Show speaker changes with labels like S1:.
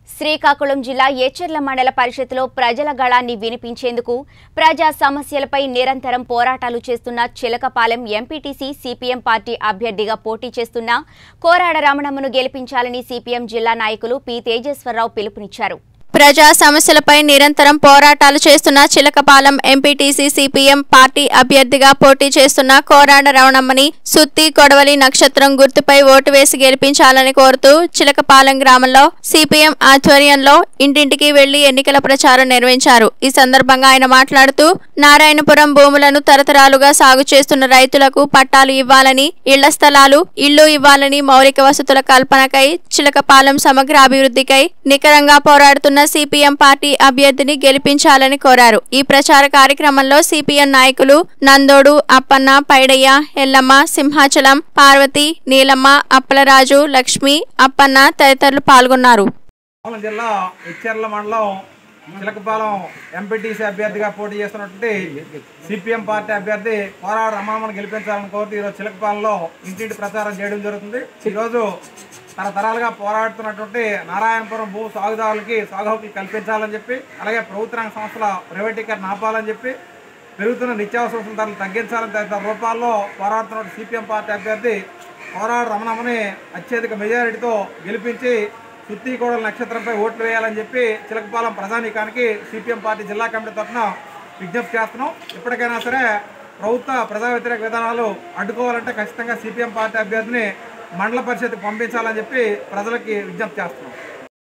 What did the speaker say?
S1: శ్రీకాకుళం జిల్లా ఏచర్ల మండల పరిషత్లో ప్రజల గళాన్ని వినిపించేందుకు ప్రజా సమస్యలపై నిరంతరం పోరాటాలు చేస్తున్న చిలకపాలెం ఎంపీటీసీ సిపిఎం పార్టీ అభ్యర్థిగా పోటీ చేస్తున్న కోరాడ రమణమ్మను గెలిపించాలని సిపిఎం జిల్లా నాయకులు పి తేజేశ్వరరావు పిలుపునిచ్చారు
S2: ప్రజా సమస్యలపై నిరంతరం పోరాటాలు చేస్తున్న చిలకపాలెం ఎంపీటీసీ సిపిఎం పార్టీ అభ్యర్థిగా పోటీ చేస్తున్న కోరాడ రమణమ్మని సుత్తి కొడవలి నక్షత్రం గుర్తుపై ఓటు వేసి గెలిపించాలని కోరుతూ చిలకపాలెం గ్రామంలో సిపిఎం ఆధ్వర్యంలో ఇంటింటికి వెళ్లి ఎన్నికల ప్రచారం నిర్వహించారు ఈ సందర్భంగా ఆయన మాట్లాడుతూ నారాయణపురం భూములను తరతరాలుగా సాగు చేస్తున్న రైతులకు పట్టాలు ఇవ్వాలని ఇళ్ల స్థలాలు ఇళ్లు ఇవ్వాలని మౌలిక వసతుల కల్పనకై చిలకపాలెం సమగ్ర అభివృద్ధికై నికరంగా పోరాడుతున్న సిపిఎం పార్టీ అభ్యర్థిని గెలిపించాలని కోరారు ఈ ప్రచార కార్యక్రమంలో సిపిఎం నాయకులు నందోడు అప్పన్న పైడయ్య ఎల్లమ్మ సింహాచలం పార్వతి నీలమ్మ అప్పలరాజు లక్ష్మి అప్పన్న తదితరులు పాల్గొన్నారు
S3: శ్రీకాకుళం జిల్లా ఇచ్చెర్ల మండలం చిలకపాలెం ఎంపీటీసీ అభ్యర్థిగా పోటీ చేస్తున్నటువంటి సిపిఎం పార్టీ అభ్యర్థి పోరాడు రమణమ్మను గెలిపించాలని కోరుతూ ఈరోజు చిలకపాలెంలో ఇంటింటి ప్రచారం చేయడం జరుగుతుంది ఈరోజు తరతరాలుగా పోరాడుతున్నటువంటి నారాయణపురం భూ సాగుదారులకి సాగు హక్కులు కల్పించాలని చెప్పి అలాగే ప్రభుత్వ రంగ సంస్థల ప్రైవేటీకరణ ఆపాలని చెప్పి పెరుగుతున్న నిత్యావసర వస్తువుల ధరలు తగ్గించాలని తదితర రూపాల్లో పోరాడుతున్న సిపిఎం పార్టీ అభ్యర్థి పోరాడు రమణమ్మని అత్యధిక మెజారిటీతో గెలిపించి సుత్తికోడల నక్షత్రంపై ఓట్లు వేయాలని చెప్పి చిలకపాలెం ప్రజానీకానికి సిపిఎం పార్టీ జిల్లా కమిటీ తరఫున విజ్ఞప్తి చేస్తున్నాం ఇప్పటికైనా సరే ప్రభుత్వ ప్రజా వ్యతిరేక విధానాలు అడ్డుకోవాలంటే ఖచ్చితంగా సిపిఎం పార్టీ అభ్యర్థిని మండల పరిషత్కి పంపించాలని చెప్పి ప్రజలకి విజ్ఞప్తి చేస్తున్నాం